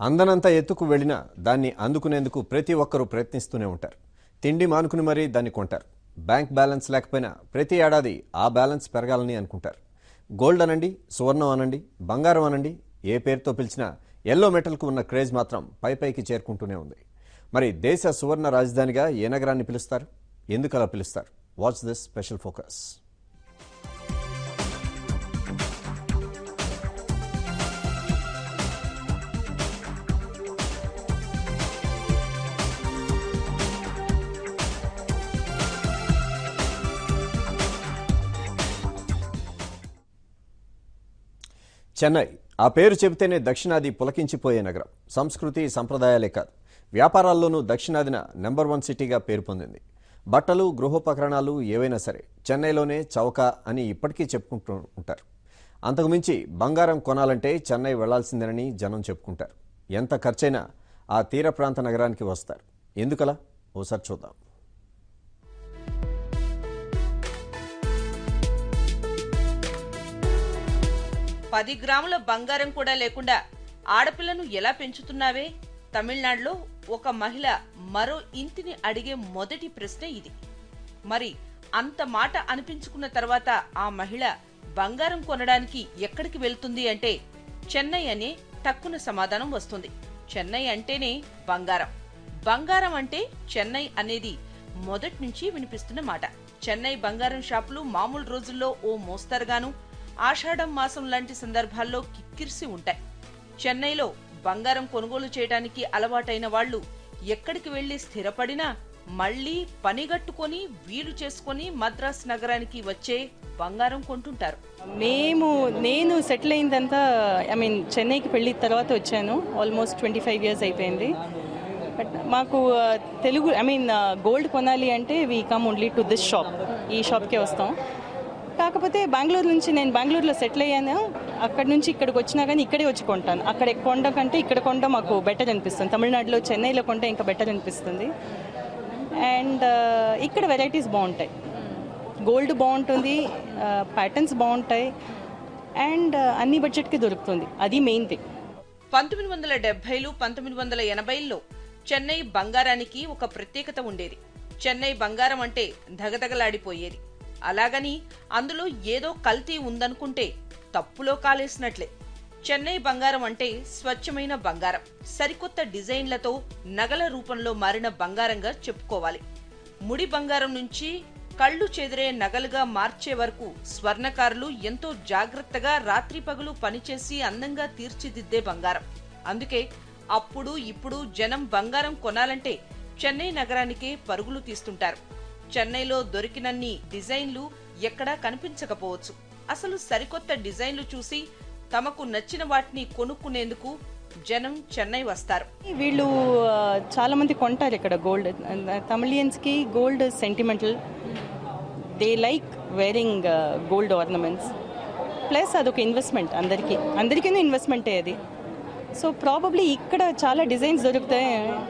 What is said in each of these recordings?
అందనంత ఎత్తుకు వెళ్ళినా దాన్ని అందుకునేందుకు ప్రతి ఒక్కరూ ప్రయత్నిస్తూనే ఉంటారు తిండి మానుకుని మరీ దాన్ని కొంటారు బ్యాంక్ బ్యాలెన్స్ లేకపోయినా ప్రతి ఏడాది ఆ బ్యాలెన్స్ పెరగాలని అనుకుంటారు గోల్డ్ అనండి సువర్ణం అనండి బంగారం అనండి ఏ పేరుతో పిలిచినా ఎల్లో మెటల్కు ఉన్న క్రేజ్ మాత్రం పై పైకి చేరుకుంటూనే ఉంది మరి దేశ సువర్ణ రాజధానిగా ఏ నగరాన్ని పిలుస్తారు ఎందుకు అలా పిలుస్తారు what's this special focus Chennai ఆ పేరు చెబితేనే దక్షిణాది పులకించిపోయే నగరం సంస్కృతి సంప్రదాయాలే కాదు వ్యాపారాల్లోనూ దక్షిణాదిన నెంబర్ వన్ సిటీగా పేరు పొందింది బట్టలు గృహోపకరణాలు ఏవైనా సరే చెన్నైలోనే చౌక అని ఇప్పటికీ చెప్పుకుంటూ ఉంటారు అంతకుమించి బంగారం కొనాలంటే చెన్నై వెళ్లాల్సిందేనని జనం చెప్పుకుంటారు ఎంత ఖర్చైనా ఆ తీర ప్రాంత నగరానికి వస్తారు ఎందుకలా ఓసారి చూద్దాం పది గ్రాముల బంగారం కూడా లేకుండా ఆడపిల్లను ఎలా పెంచుతున్నావే తమిళనాడులో ఒక మహిళ మరో ఇంటిని అడిగే మొదటి ప్రశ్న ఇది మరి అంత మాట అనిపించుకున్న తర్వాత ఆ మహిళ బంగారం కొనడానికి ఎక్కడికి వెళ్తుంది అంటే చెన్నై అనే టక్కున సమాధానం వస్తుంది చెన్నై అంటేనే బంగారం బంగారం అంటే చెన్నై అనేది మొదటి నుంచి వినిపిస్తున్న మాట చెన్నై బంగారం షాపులు మామూలు రోజుల్లో ఓ మోస్తరుగాను ఆషాఢం మాసం లాంటి సందర్భాల్లో కిక్కిరిసి ఉంటాయి చెన్నైలో బంగారం కొనుగోలు చేయడానికి అలవాటైన వాళ్ళు ఎక్కడికి వెళ్లి స్థిరపడినా మళ్లీ పనిగట్టుకొని వీలు చేసుకొని మద్రాస్ నగరానికి వచ్చే బంగారం కొంటుంటారు మేము నేను సెటిల్ అయిందంతా ఐ మీన్ చెన్నైకి పెళ్ళి తర్వాత వచ్చాను ఆల్మోస్ట్ ట్వంటీ ఫైవ్ ఇయర్స్ అయిపోయింది బట్ మాకు ఆ, తెలుగు ఐ మీన్ గోల్డ్ కొనాలి అంటే we come only to this shop ఈ షాప్కే వస్తాం కాకపోతే బెంగళూరు నుంచి నేను బెంగళూరులో సెటిల్ అయ్యాను అక్కడ నుంచి ఇక్కడికి వచ్చినా కానీ ఇక్కడే వచ్చి కొంటాను అక్కడ కొండ కంటే ఇక్కడ కొండ మాకు బెటర్ అనిపిస్తుంది తమిళనాడులో చెన్నైలో కొంటే ఇంకా బెటర్ అనిపిస్తుంది అండ్ ఇక్కడ వెరైటీస్ బాగుంటాయి గోల్డ్ బాగుంటుంది ప్యాటర్న్స్ బాగుంటాయి అండ్ అన్ని బడ్జెట్కి దొరుకుతుంది అది మెయిన్ థింగ్ పంతొమ్మిది వందల డెబ్బైలు పంతొమ్మిది వందల ఎనభైల్లో చెన్నై బంగారానికి ఒక ప్రత్యేకత ఉండేది చెన్నై బంగారం అంటే ధగధగలాడిపోయేది అలాగని అందులో ఏదో కల్తీ ఉందనుకుంటే తప్పులో కాలేసినట్లే చెన్నై బంగారం అంటే స్వచ్ఛమైన బంగారం సరికొత్త డిజైన్లతో నగల రూపంలో మారిన బంగారంగా చెప్పుకోవాలి ముడి బంగారం నుంచి కళ్ళు చెదిరే నగలుగా మార్చే వరకు స్వర్ణకారులు ఎంతో జాగ్రత్తగా రాత్రి పగలు పనిచేసి అందంగా తీర్చిదిద్దే బంగారం అందుకే అప్పుడు ఇప్పుడు జనం బంగారం కొనాలంటే చెన్నై నగరానికే పరుగులు తీస్తుంటారు చెన్నైలో దొరికినన్ని డిజైన్లు ఎక్కడా కనిపించకపోవచ్చు అసలు సరికొత్త డిజైన్లు చూసి తమకు నచ్చిన వాటిని కొనుక్కునేందుకు జనం చెన్నై వస్తారు వీళ్ళు ఆ, చాలా మంది కొంటారు ఇక్కడ గోల్డ్ తమిళియన్స్కి gold sentimental they like wearing gold ornaments plus అదొక ఇన్వెస్ట్మెంట్ అందరికీ అందరికీ ఇన్వెస్ట్మెంటే అది సో ప్రాబబ్లీ ఇక్కడ చాలా డిజైన్స్ దొరుకుతాయి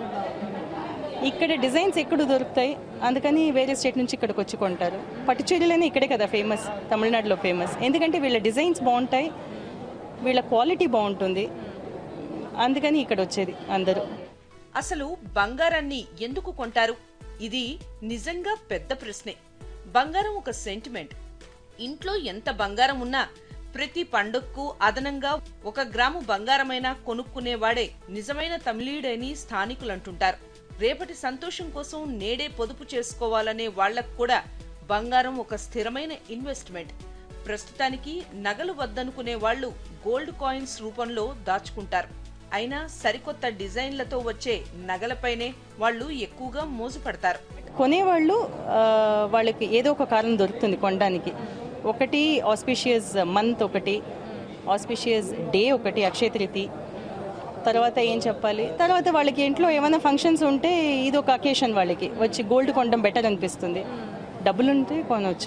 ఇక్కడ డిజైన్స్ ఎక్కడ దొరుకుతాయి అందుకని వేరే స్టేట్ నుంచి ఇక్కడికి వచ్చి కొంటారు పట్టు చీరలనే ఇక్కడే కదా ఫేమస్ తమిళనాడులో ఫేమస్ ఎందుకంటే వీళ్ళ డిజైన్స్ బాగుంటాయి వీళ్ళ క్వాలిటీ బాగుంటుంది అందుకని ఇక్కడ వచ్చేది అందరూ అసలు బంగారాన్ని ఎందుకు కొంటారు ఇది నిజంగా పెద్ద ప్రశ్నే బంగారం ఒక సెంటిమెంట్ ఇంట్లో ఎంత బంగారం ఉన్నా ప్రతి పండుగకు అదనంగా ఒక గ్రాము బంగారమైనా కొనుక్కునేవాడే నిజమైన తమిళీడని స్థానికులంటుంటారు రేపటి సంతోషం కోసం నేడే పొదుపు చేసుకోవాలనే వాళ్లకు కూడా బంగారం ఒక స్థిరమైన ఇన్వెస్ట్మెంట్ ప్రస్తుతానికి నగలు వద్దనుకునే వాళ్ళు గోల్డ్ కాయిన్స్ రూపంలో దాచుకుంటారు అయినా సరికొత్త డిజైన్లతో వచ్చే నగలపైనే వాళ్ళు ఎక్కువగా మోజుపడతారు కొనేవాళ్ళు ఆ, వాళ్ళకి ఏదో ఒక కారణం దొరుకుతుంది కొనడానికి ఒకటి ఆస్పిషియస్ మంత్ ఒకటి ఆస్పిషియస్ డే ఒకటి అక్షయ తృతీయ తర్వాత ఏం చెప్పాలి తర్వాత వాళ్ళకి ఇంట్లో ఏమైనా ఫంక్షన్స్ ఉంటే ఇది ఒక అకేషన్ వాళ్ళకి వచ్చి గోల్డ్ కొనడం బెటర్ అనిపిస్తుంది డబ్బులుంటే కొనవచ్చు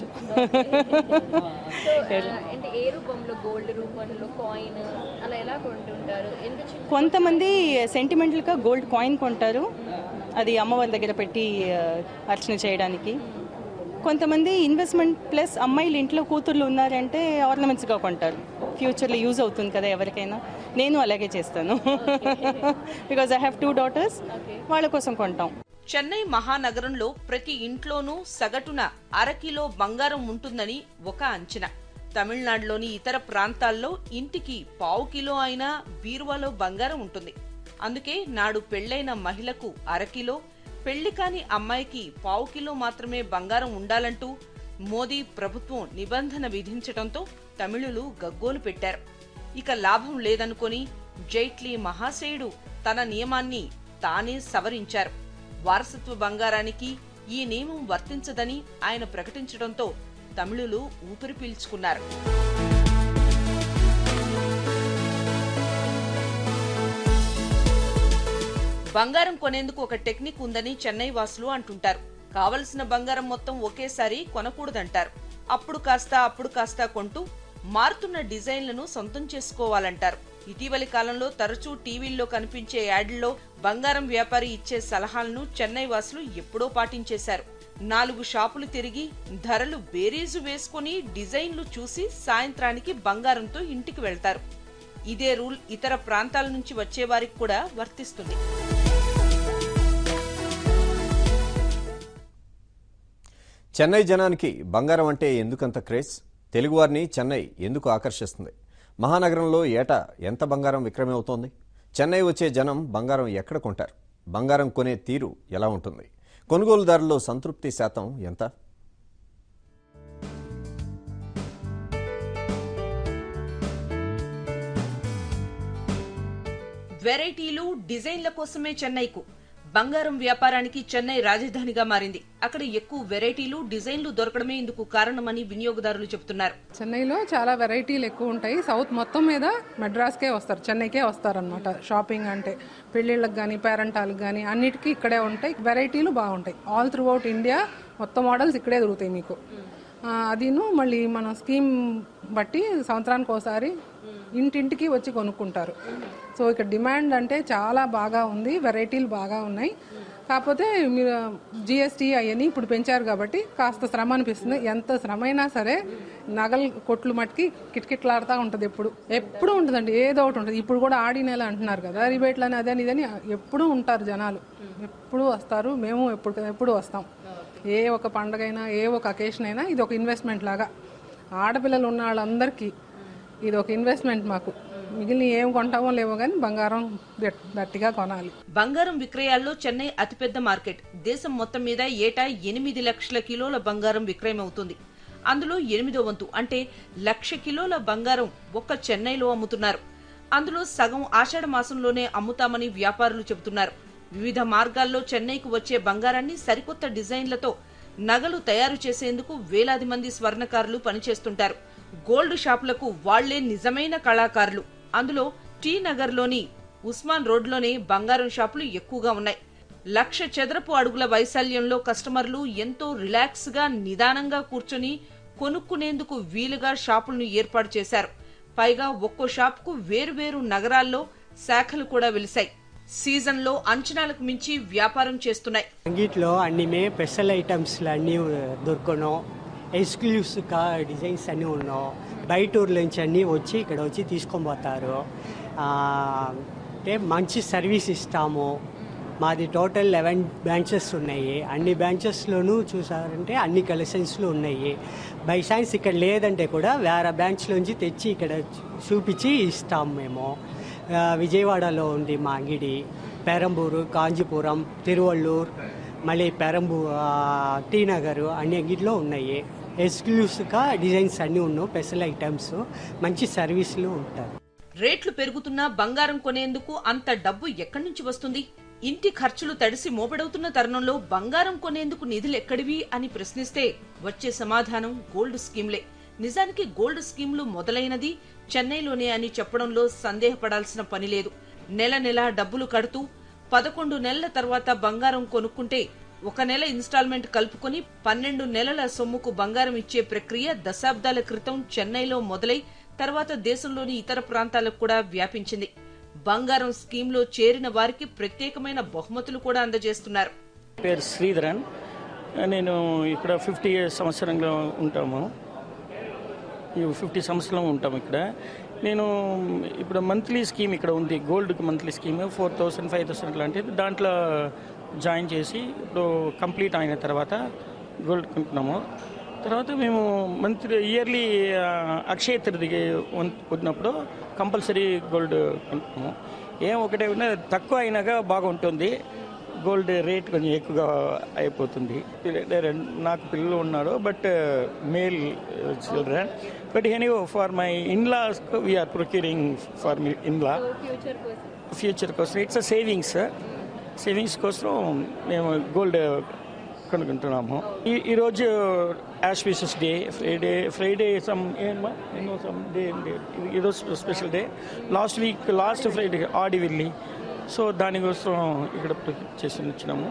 అంటే ఏ రూపంలో గోల్డ్ రూపంలో కాయిన్ అలా ఎలా కొంటుంటారు ఎంత చిన్న కొంతమంది సెంటిమెంటల్గా గోల్డ్ కాయిన్ కొంటారు అది అమ్మవారి దగ్గర పెట్టి ఆ, అర్చన చేయడానికి కొంతమంది ఇన్వెస్ట్మెంట్ ప్లస్ అమ్మాయిలు ఇంట్లో కూతుర్లు ఉన్నారంటే ఆర్నమెంట్స్గా కొంటారు ఫ్యూచర్లో యూజ్ అవుతుంది కదా ఎవరికైనా నేను అలాగే చేస్తాను because I have two daughters వాళ్ళ కోసం కొంటాం చెన్నై మహానగరంలో ప్రతి ఇంట్లోనూ సగటున అరకిలో బంగారం ఉంటుందని ఒక అంచనా తమిళనాడులోని ఇతర ప్రాంతాల్లో ఇంటికి పావు కిలో అయినా బీరువాలో బంగారం ఉంటుంది అందుకే నాడు పెళ్లైన మహిళకు అరకిలో పెళ్లి కాని అమ్మాయికి పావు కిలో మాత్రమే బంగారం ఉండాలంటూ మోదీ ప్రభుత్వం నిబంధన విధించడంతో తమిళులు గగ్గోలు పెట్టారు ఇక లాభం లేదనుకొని జైట్లీ మహాశయుడు తన నియమాన్ని తానే సవరించారు వారసత్వ బంగారానికి ఈ నియమం వర్తించదని ఆయన ప్రకటించడంతో తమిళులు ఊపిరి పీల్చుకున్నారు బంగారం కొనేందుకు ఒక టెక్నిక్ ఉందని చెన్నై వాసులు అంటుంటారు కావలసిన బంగారం మొత్తం ఒకేసారి కొనకూడదంటారు అప్పుడు కాస్త అప్పుడు కాస్త కొంటూ మారుతున్న డిజైన్లను సొంతం చేసుకోవాలంటారు ఇటీవలి కాలంలో తరచూ టీవీల్లో కనిపించే యాడ్లలో బంగారం వ్యాపారి ఇచ్చే సలహాలను చెన్నై వాసులు ఎప్పుడో పాటించేశారు నాలుగు షాపులు తిరిగి ధరలు బేరీజు వేసుకుని డిజైన్లు చూసి సాయంత్రానికి బంగారంతో ఇంటికి వెళ్తారు ఇదే రూల్ ఇతర ప్రాంతాల నుంచి వచ్చేవారికి కూడా వర్తిస్తుంది చెన్నై జనానికి బంగారం అంటే ఎందుకంత క్రేజ్ తెలుగువారిని చెన్నై ఎందుకు ఆకర్షిస్తుంది మహానగరంలో ఏటా ఎంత బంగారం విక్రమవుతోంది చెన్నై వచ్చే జనం బంగారం ఎక్కడ కొంటారు బంగారం కొనే తీరు ఎలా ఉంటుంది కొనుగోలుదారుల్లో సంతృప్తి శాతం ఎంత వెరైటీలు డిజైన్ల కోసమే చెన్నైకు బంగారం వ్యాపారానికి చెన్నై రాజధానిగా మారింది అక్కడ ఎక్కువ వెరైటీలు డిజైన్లు దొరకడమే ఇందుకు కారణమని వినియోగదారులు చెబుతున్నారు చెన్నైలో చాలా వెరైటీలు ఎక్కువ ఉంటాయి సౌత్ మొత్తం మీద మెడ్రాస్కే వస్తారు చెన్నైకే వస్తారనమాట షాపింగ్ అంటే పెళ్ళిళ్ళకి కానీ పేరెంటాలకు కానీ అన్నిటికీ ఇక్కడే ఉంటాయి వెరైటీలు బాగుంటాయి ఆల్ త్రూ అవుట్ ఇండియా మొత్తం మోడల్స్ ఇక్కడే దొరుకుతాయి మీకు ఆ, అదిను మళ్ళీ మన స్కీమ్ బట్టి సంవత్సరానికి ఒకసారి ఇంటింటికి వచ్చి కొనుక్కుంటారు సో ఇక్కడ డిమాండ్ అంటే చాలా బాగా ఉంది వెరైటీలు బాగా ఉన్నాయి కాకపోతే మీరు జిఎస్టీ అవన్నీ ఇప్పుడు పెంచారు కాబట్టి కాస్త శ్రమ అనిపిస్తుంది ఎంత శ్రమ అయినా సరే నగల కొట్లు మట్టుకి కిటకిట్లాడుతూ ఉంటుంది ఎప్పుడు ఎప్పుడు ఉంటుందండి ఏదో ఒకటి ఉంటుంది ఇప్పుడు కూడా ఆడి నెల అంటున్నారు కదా రిబేట్లని అదని ఇదని ఎప్పుడూ ఉంటారు జనాలు ఎప్పుడు వస్తారు మేము ఎప్పుడు ఎప్పుడు వస్తాం ఏ ఒక పండగైనా ఏ ఒక అకేషన్ అయినా ఇది ఒక ఇన్వెస్ట్మెంట్ లాగా ఆడపిల్లలు ఉన్న వాళ్ళందరికీ ఇది ఒక ఇన్వెస్ట్మెంట్ మాకు మిగిలిన ఏం కొంటామో లేవో కానీ బంగారం గట్- గట్టిగా కొనాలి బంగారం విక్రయాల్లో చెన్నై అతిపెద్ద మార్కెట్ దేశం మొత్తం మీద ఏటా ఎనిమిది లక్షల కిలోల బంగారం విక్రయమవుతుంది అందులో ఎనిమిదో వంతు అంటే లక్ష కిలోల బంగారం ఒక్క చెన్నైలో అమ్ముతున్నారు అందులో సగం ఆషాఢ మాసంలోనే అమ్ముతామని వ్యాపారులు చెబుతున్నారు వివిధ మార్గాల్లో చెన్నైకు వచ్చే బంగారాన్ని సరికొత్త డిజైన్లతో నగలు తయారు చేసేందుకు వేలాది మంది స్వర్ణకారులు పనిచేస్తుంటారు గోల్డ్ షాపులకు వాళ్లే నిజమైన కళాకారులు అందులో టీ నగర్లోని ఉస్మాన్ రోడ్లోనే బంగారం షాపులు ఎక్కువగా ఉన్నాయి లక్ష చదరపు అడుగుల వైశాల్యంలో కస్టమర్లు ఎంతో రిలాక్స్ గా నిదానంగా కూర్చొని కొనుక్కునేందుకు వీలుగా షాపులను ఏర్పాటు చేశారు పైగా ఒక్కో షాపుకు వేరువేరు నగరాల్లో శాఖలు కూడా వెలిశాయి సీజన్లో అంచనాలకు మించి వ్యాపారం చేస్తున్నాయి అంగిట్లో అన్ని మే స్పెషల్ ఐటమ్స్లు అన్నీ దొరకను ఎక్స్క్లూసివ్గా డిజైన్స్ అన్నీ ఉన్నావు బయట ఊర్ల నుంచి అన్నీ వచ్చి ఇక్కడ వచ్చి తీసుకొని పోతారు ఆ, అంటే మంచి సర్వీస్ ఇస్తాము మాది టోటల్ లెవెన్ బ్రాంచెస్ ఉన్నాయి అన్ని బ్రాంచెస్లోనూ చూసారంటే అన్ని కలెక్షన్స్లు ఉన్నాయి బై సైన్స్ ఇక్కడ లేదంటే కూడా వేరే బ్రాంచ్లోంచి తెచ్చి ఇక్కడ చూపించి ఇస్తాం మేము ఆ, విజయవాడలో ఉంది మా అంగిడి పెరంబూరు కాంచీపురం తిరువళ్ళూరు మళ్ళీ పెరంబూ ఆ, టీ నగర్ అన్ని అంగిట్లో ఉన్నాయి ఎక్స్క్లూసివ్గా డిజైన్స్ అన్నీ ఉన్నాయి స్పెషల్ ఐటమ్స్ మంచి సర్వీసులు ఉంటాయి రేట్లు పెరుగుతున్నా బంగారం కొనేందుకు అంత డబ్బు ఎక్కడి నుంచి వస్తుంది ఇంటి ఖర్చులు తడిసి మోపెడవుతున్న తరుణంలో బంగారం కొనేందుకు నిధులు ఎక్కడివి అని ప్రశ్నిస్తే వచ్చే సమాధానం గోల్డ్ స్కీమ్లే నిజానికి గోల్డ్ స్కీమ్లు మొదలైనది చెన్నైలోనే అని చెప్పడంలో సందేహపడాల్సిన పని లేదు నెల నెల డబ్బులు కడుతూ పదకొండు నెలల తర్వాత బంగారం కొనుక్కుంటే ఒక నెల ఇన్స్టాల్మెంట్ కలుపుకొని పన్నెండు నెలల సొమ్ముకు బంగారం ఇచ్చే ప్రక్రియ దశాబ్దాల క్రితం చెన్నైలో మొదలై తర్వాత దేశంలోని ఇతర ప్రాంతాలకు కూడా వ్యాపించింది బంగారం స్కీమ్లో చేరిన వారికి ప్రత్యేకమైన బహుమతులు కూడా అందజేస్తున్నారు పేరు శ్రీధరన్ నేను ఇక్కడ ఫిఫ్టీ సంవత్సరంలో ఉంటాము ఫిఫ్టీ సంవత్సరం ఉంటాం ఇక్కడ నేను ఇప్పుడు మంత్లీ స్కీమ్ ఇక్కడ ఉంది గోల్డ్కి monthly scheme four thousand five thousand లాంటిది దాంట్లో జాయిన్ చేసి ఇప్పుడు కంప్లీట్ అయిన తర్వాత గోల్డ్ కొనుక్కున్నాము తర్వాత మేము మంత్లీ ఇయర్లీ అక్షయ తృతీయ ఉన్నప్పుడు కంపల్సరీ గోల్డ్ కొనుక్కున్నాము ఏం ఒకటే ఉన్నా తక్కువ అయినాక బాగుంటుంది గోల్డ్ రేట్ కొంచెం ఎక్కువగా అయిపోతుంది పిల్ల- నాకు పిల్లలు ఉన్నారు but male children but any for my in law we are procuring for me in law future కోసం ఫ్యూచర్ కోసం ఇట్స్ సేవింగ్స్ సేవింగ్స్ కోసం మేము గోల్డ్ కొనుక్కుంటున్నాము ఈ ఈరోజు auspicious day Friday Friday some ఏమా ఎన్నో సమ్ డే ఈరోజు special day last week last Friday ఆడి వెళ్ళి సో దానికోసం ఇక్కడ చేసి వచ్చినాము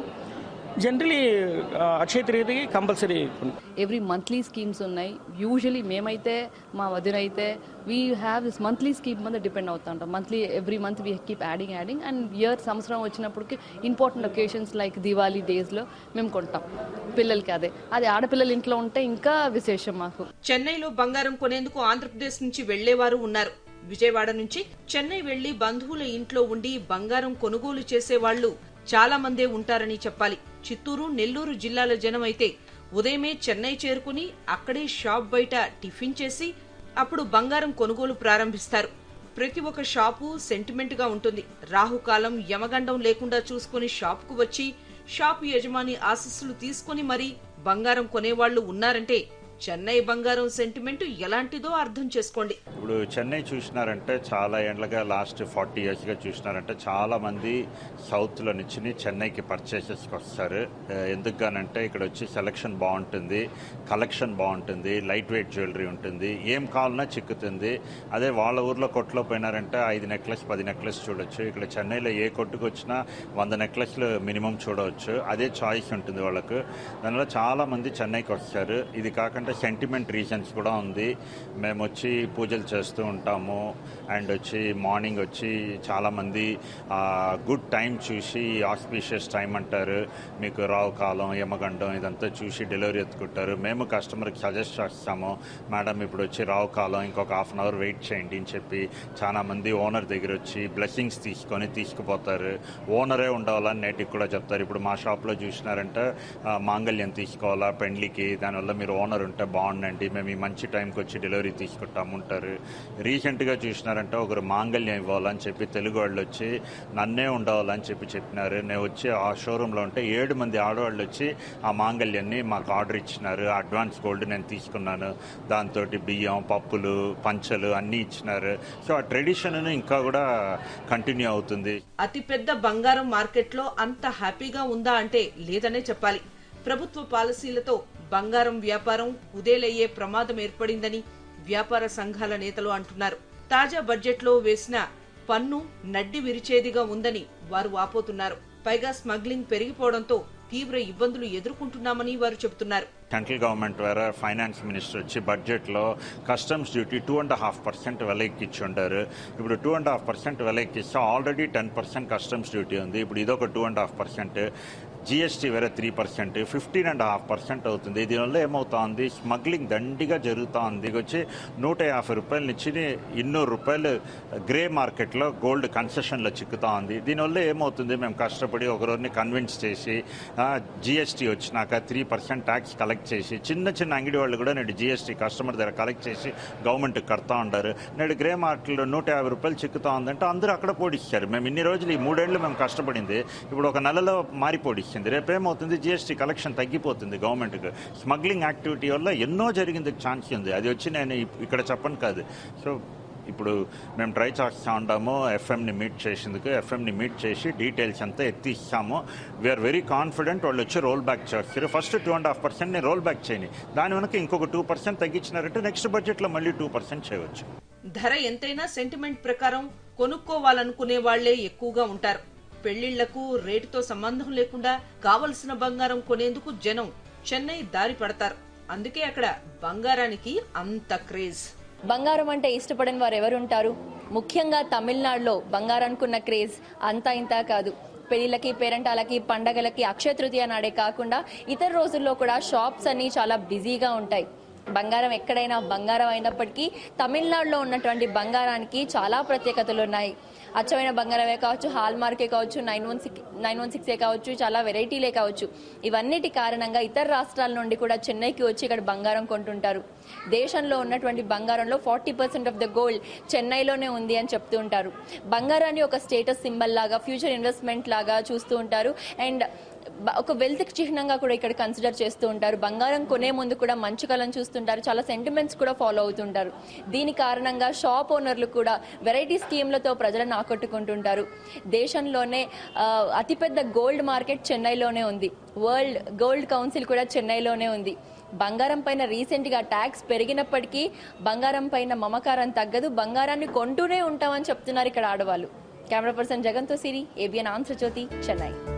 జనరలీ అక్షయ తరగతికి కంపల్సరీ ఎవ్రీ మంత్లీ స్కీమ్స్ ఉన్నాయి యూజువలీ మేమైతే మా వదిన అయితే we have this monthly scheme మీద డిపెండ్ అవుతా ఉంటాం monthly every month we keep adding adding and year సంవత్సరం వచ్చినప్పటికి ఇంపార్టెంట్ ఒకేషన్స్ లైక్ దివాళీ డేస్లో మేము కొంటాం పిల్లలకి అదే అది ఆడపిల్లల ఇంట్లో ఉంటే ఇంకా విశేషం మాకు చెన్నైలో బంగారం కొనేందుకు ఆంధ్రప్రదేశ్ నుంచి వెళ్లేవారు ఉన్నారు విజయవాడ నుంచి చెన్నై వెళ్లి బంధువుల ఇంట్లో ఉండి బంగారం కొనుగోలు చేసేవాళ్లు చాలా మందే ఉంటారని చెప్పాలి చిత్తూరు నెల్లూరు జిల్లాల జనం అయితే ఉదయమే చెన్నై చేరుకుని అక్కడే షాప్ బయట టిఫిన్ చేసి అప్పుడు బంగారం కొనుగోలు ప్రారంభిస్తారు ప్రతి ఒక్క షాపు సెంటిమెంట్ గా ఉంటుంది రాహుకాలం యమగండం లేకుండా చూసుకుని షాపుకు వచ్చి షాపు యజమాని ఆశస్సులు తీసుకుని మరీ బంగారం కొనేవాళ్లు ఉన్నారంటే చెన్నై బంగారం సెంటిమెంట్ ఎలాంటిదో అర్థం చేసుకోండి ఇప్పుడు చెన్నై చూసినారంటే చాలా ఏండ్లుగా లాస్ట్ ఫార్టీ ఇయర్స్గా చూసినారంటే చాలా మంది సౌత్లో నుంచి చెన్నైకి పర్చేసెస్కి వస్తారు ఆ, ఎందుకు గానంటే ఇక్కడ వచ్చి సెలక్షన్ బాగుంటుంది కలెక్షన్ బాగుంటుంది లైట్ వెయిట్ జ్యువెలరీ ఉంటుంది ఏం కావాలన్నా చిక్కుతుంది అదే వాళ్ళ ఊర్లో కొట్లో పోయినారంటే ఐదు నెక్లెస్ పది నెక్లెస్ చూడొచ్చు ఇక్కడ చెన్నైలో ఏ కొట్టుకు వచ్చినా వంద నెక్లెస్లు మినిమం చూడవచ్చు అదే చాయిస్ ఉంటుంది వాళ్ళకు దానివల్ల చాలా మంది చెన్నైకి వస్తారు ఇది కాకుండా సెంటిమెంట్ రీజన్స్ కూడా ఉంది మేము వచ్చి పూజలు చేస్తూ ఉంటాము అండ్ వచ్చి మార్నింగ్ వచ్చి చాలామంది గుడ్ టైం చూసి ఆస్పీషియస్ టైం అంటారు మీకు రావు కాలం యమగండం ఇదంతా చూసి డెలివరీ ఎత్తుకుంటారు మేము కస్టమర్కి సజెస్ట్ చేస్తాము మేడం ఇప్పుడు వచ్చి రావు కాలం ఇంకొక హాఫ్ అన్ అవర్ వెయిట్ చేయండి అని చెప్పి చాలా మంది ఓనర్ దగ్గర వచ్చి బ్లెస్సింగ్స్ తీసుకొని తీసుకుపోతారు ఓనరే ఉండాలని నేటికి కూడా చెప్తారు ఇప్పుడు మా షాప్లో చూసినారంటే ఆ, మాంగళ్యం తీసుకోవాలా పెండ్లికి దానివల్ల మీరు ఓనర్ ఉంటే బాగుండండి మేము ఈ మంచి టైంకి వచ్చి డెలివరీ తీసుకుంటాము ఉంటారు రీసెంట్గా చూసినారంటే ఒకరు మాంగళ్యం ఇవ్వాలని చెప్పి తెలుగు వాళ్ళు వచ్చి నన్నే ఉండవాలని చెప్పి చెప్పినారు నేను వచ్చి ఆ షోరూంలో ఉంటే ఏడు మంది ఆడవాళ్ళు వచ్చి ఆ మాంగళ్యాన్ని మాకు ఆర్డర్ ఇచ్చినారు అడ్వాన్స్ గోల్డ్ నేను తీసుకున్నాను దాంతో బియ్యం పప్పులు పంచలు అన్నీ ఇచ్చినారు సో ఆ ట్రెడిషన్ ఇంకా కూడా కంటిన్యూ అవుతుంది అతిపెద్ద బంగారం మార్కెట్లో అంత హ్యాపీగా ఉందా అంటే లేదనే చెప్పాలి ప్రభుత్వ పాలసీలతో బంగారం వ్యాపారం కుదేలయ్యే ప్రమాదం ఏర్పడిందని వ్యాపార సంఘాల నేతలు అంటున్నారు తాజా బడ్జెట్లో వేసిన పన్ను నడ్డి విరిచేదిగా ఉందని వారు వాపోతున్నారు పైగా స్మగ్లింగ్ పెరిగిపోవడంతో తీవ్ర ఇబ్బందులు ఎదుర్కొంటున్నామని వారు చెబుతున్నారు సెంట్రల్ గవర్నమెంట్ ద్వారా ఫైనాన్స్ మినిస్టర్ వచ్చి బడ్జెట్లో customs duty two and half percent వెల ఎక్కించి ఉండారు ఇప్పుడు టూ అండ్ హాఫ్ పర్సెంట్ వెల ఎక్కిస్తే already ten percent customs duty ఉంది ఇప్పుడు ఇదొక two and half percent GST వేరే three percent fifteen and half percent అవుతుంది దీనివల్ల ఏమవుతోంది స్మగ్లింగ్ దండిగా జరుగుతూ ఉంది ఇది వచ్చి నూట యాభై రూపాయల నుంచి ఇన్నూరు రూపాయలు గ్రే మార్కెట్లో గోల్డ్ కన్సెషన్లో చిక్కుతా ఉంది దీనివల్ల ఏమవుతుంది మేము కష్టపడి ఒకరోజుని కన్విన్స్ చేసి జిఎస్టీ వచ్చినాక త్రీ పర్సెంట్ ట్యాక్స్ కలెక్ట్ చేసి చిన్న చిన్న అంగడి వాళ్ళు కూడా నేడు జిఎస్టీ కస్టమర్ దగ్గర కలెక్ట్ చేసి గవర్నమెంట్ కడతా ఉంటారు నేడు గ్రే మార్కెట్లో నూట యాభై రూపాయలు చిక్కుతా ఉందంటే అందరూ అక్కడ పోడిస్తారు మేము ఇన్ని రోజులు ఈ మూడేళ్లు మేము కష్టపడింది ఇప్పుడు ఒక నెలలో మారి పోడిస్తుంది రేపేమవుతుంది జిఎస్టీ కలెక్షన్ తగ్గిపోతుంది గవర్నమెంట్కి స్మగ్లింగ్ యాక్టివిటీ వల్ల ఎన్నో జరిగింది ఛాన్స్ ఉంది అది వచ్చి నేను ఇప్- ఇక్కడ చెప్పను కాదు సో ఇప్పుడు మేము ట్రై చేస్తూ ఉంటాము ఎఫ్ఎంని మీట్ చేసేందుకు ఎఫ్ఎంని మీట్ చేసి డీటెయిల్స్ అంతా ఎత్తి ఇస్తాము వీఆర్ వెరీ కాన్ఫిడెంట్ వాళ్ళు వచ్చి రోల్ బ్యాక్ చేస్తారు first two and half percent నేను రోల్ బ్యాక్ చేయని దాని వెనక ఇంకొక టూ పర్సెంట్ తగ్గించినారంటే నెక్స్ట్ బడ్జెట్లో మళ్ళీ టూ పర్సెంట్ చేయవచ్చు ధర ఎంతైనా సెంటిమెంట్ ప్రకారం కొనుక్కోవాలనుకునే వాళ్లే ఎక్కువగా ఉంటారు పెళ్లిళ్లకు రేటుతో సంబంధం లేకుండా కావలసిన బంగారం కొనేందుకు జనం చెన్నై దారి పడతారు అందుకే అక్కడ బంగారానికి అంత క్రేజ్ బంగారం అంటే ఇష్టపడని వారు ఎవరుంటారు ముఖ్యంగా తమిళనాడులో బంగారానికి ఉన్న క్రేజ్ అంతా ఇంతా కాదు పెళ్లిళ్ళకి పేరెంటాలకి పండగలకి అక్షయ తృతీయ నాడే కాకుండా ఇతర రోజుల్లో కూడా షాప్స్ అన్ని చాలా బిజీగా ఉంటాయి బంగారం ఎక్కడైనా బంగారం అయినప్పటికీ తమిళనాడులో ఉన్నటువంటి బంగారానికి చాలా ప్రత్యేకతలు ఉన్నాయి అచ్చమైన బంగారమే కావచ్చు హాల్ మార్కే కావచ్చు nine one six nine one సిక్సే కావచ్చు చాలా వెరైటీలే కావచ్చు ఇవన్నిటి కారణంగా ఇతర రాష్ట్రాల నుండి కూడా చెన్నైకి వచ్చి ఇక్కడ బంగారం కొంటుంటారు దేశంలో ఉన్నటువంటి బంగారంలో forty percent of the gold చెన్నైలోనే ఉంది అని చెప్తూ ఉంటారు బంగారాన్ని ఒక స్టేటస్ సింబల్ లాగా ఫ్యూచర్ ఇన్వెస్ట్మెంట్ లాగా చూస్తూ ఉంటారు అండ్ బ- ఒక వెల్త్ చిహ్నంగా కూడా ఇక్కడ కన్సిడర్ చేస్తూ ఉంటారు బంగారం కొనే ముందు కూడా మంచి కళను చూస్తుంటారు చాలా సెంటిమెంట్స్ కూడా ఫాలో అవుతుంటారు దీని కారణంగా షాప్ ఓనర్లు కూడా వెరైటీ స్కీమ్లతో ప్రజలను ఆకట్టుకుంటుంటారు దేశంలోనే ఆ, అతిపెద్ద గోల్డ్ మార్కెట్ చెన్నైలోనే ఉంది వరల్డ్ గోల్డ్ కౌన్సిల్ కూడా చెన్నైలోనే ఉంది బంగారం పైన రీసెంట్ గా ట్యాక్స్ పెరిగినప్పటికీ బంగారం పైన మమకారం తగ్గదు బంగారాన్ని కొంటూనే ఉంటామని చెప్తున్నారు ఇక్కడ ఆడవాళ్ళు కెమెరా పర్సన్ జగన్తో సిరి ఏబిఎన్ ఆంధ్రజ్యోతి చెన్నై